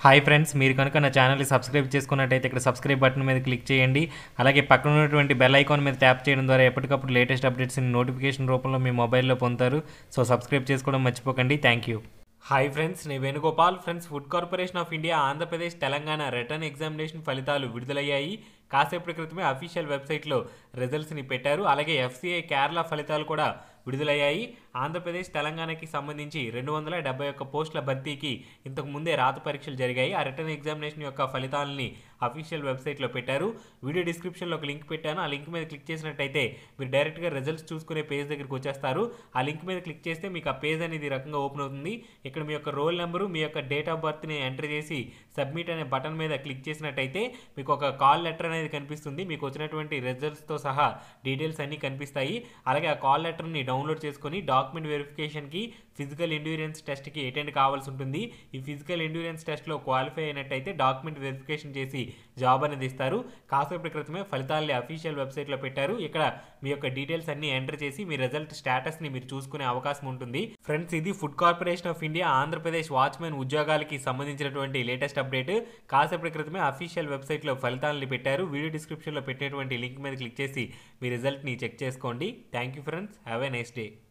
hi friends మీరు కనుక నా ఛానల్ని సబ్స్క్రైబ్ చేసుకున్నట్టయితే ఇక్కడ సబ్స్క్రైబ్ బటన్ మీద క్లిక్ చేయండి అలాగే పక్కన ఉన్నటువంటి బెల్ ఐకాన్ మీద ట్యాప్ చేయడం ద్వారా ఎప్పటికప్పుడు లేటెస్ట్ అప్డేట్స్ని నోటిఫికేషన్ రూపంలో మీ మొబైల్లో పొందుతారు సో సబ్స్క్రైబ్ చేసుకోవడం మర్చిపోకండి థ్యాంక్ యూ హాయ్ ఫ్రెండ్స్ నేను Venugopal friends food corporation of India Andhra Pradesh Telangana written examination ఫలితాలు విడుదలయ్యాయి కాసేపటి క్రితమే అఫీషియల్ వెబ్సైట్లో రిజల్ట్స్ని పెట్టారు అలాగే ఎఫ్సిఐ కేరళ ఫలితాలు కూడా విడుదలయ్యాయి ఆంధ్రప్రదేశ్ తెలంగాణకి సంబంధించి రెండు వందల డెబ్బై ఒక్క పోస్టుల భర్తీకి ఇంతకు ముందే రాత పరీక్షలు జరిగాయి ఆ రిటర్న్ ఎగ్జామినేషన్ యొక్క ఫలితాలని అఫీషియల్ వెబ్సైట్లో పెట్టారు వీడియో డిస్క్రిప్షన్లో ఒక లింక్ పెట్టాను ఆ లింక్ మీద క్లిక్ చేసినట్టయితే మీరు డైరెక్ట్గా రిజల్ట్స్ చూసుకునే పేజ్ దగ్గరికి వచ్చేస్తారు ఆ లింక్ మీద క్లిక్ చేస్తే మీకు ఆ పేజ్ అనేది ఈ రకంగా ఓపెన్ అవుతుంది ఇక్కడ మీ యొక్క రోల్ నెంబరు మీ యొక్క డేట్ ఆఫ్ బర్త్ని ఎంటర్ చేసి సబ్మిట్ అనే బటన్ మీద క్లిక్ చేసినట్టయితే మీకు ఒక కాల్ లెటర్ అనేది కనిపిస్తుంది మీకు వచ్చినటువంటి రిజల్ట్స్తో సహా డీటెయిల్స్ అన్నీ కనిపిస్తాయి అలాగే ఆ కాల్ లెటర్ని డౌన్లోడ్ చేసుకొని డాక్యుమెంట్ వెరిఫికేషన్కి ఫిజికల్ ఎండ్యూరెన్స్ టెస్ట్కి అటెండ్ కావాల్సి ఉంటుంది ఈ ఫిజికల్ ఎండ్యూరెన్స్ టెస్ట్లో క్వాలిఫై అయినట్టయితే డాక్యుమెంట్ వెరిఫికేషన్ చేసి జాబ్ అనేది ఇస్తారు కాసేపటి క్రితమే ఫలితాలని అఫీషియల్ వెబ్సైట్లో పెట్టారు ఇక్కడ మీ యొక్క డీటెయిల్స్ అన్ని ఎంటర్ చేసి మీ రిజల్ట్ స్టేటస్ని మీరు చూసుకునే అవకాశం ఉంటుంది ఫ్రెండ్స్ ఇది food corporation of India Andhra Pradesh watchmen ఉద్యోగాలకి సంబంధించినటువంటి లేటెస్ట్ అప్డేట్ కాసేపటి క్రితమే అఫీషియల్ వెబ్సైట్లో ఫలితాలని పెట్టారు వీడియో డిస్క్రిప్షన్లో పెట్టినటువంటి లింక్ మీద క్లిక్ చేసి మీ రిజల్ట్ని చెక్ చేసుకోండి thank you friends have a nice day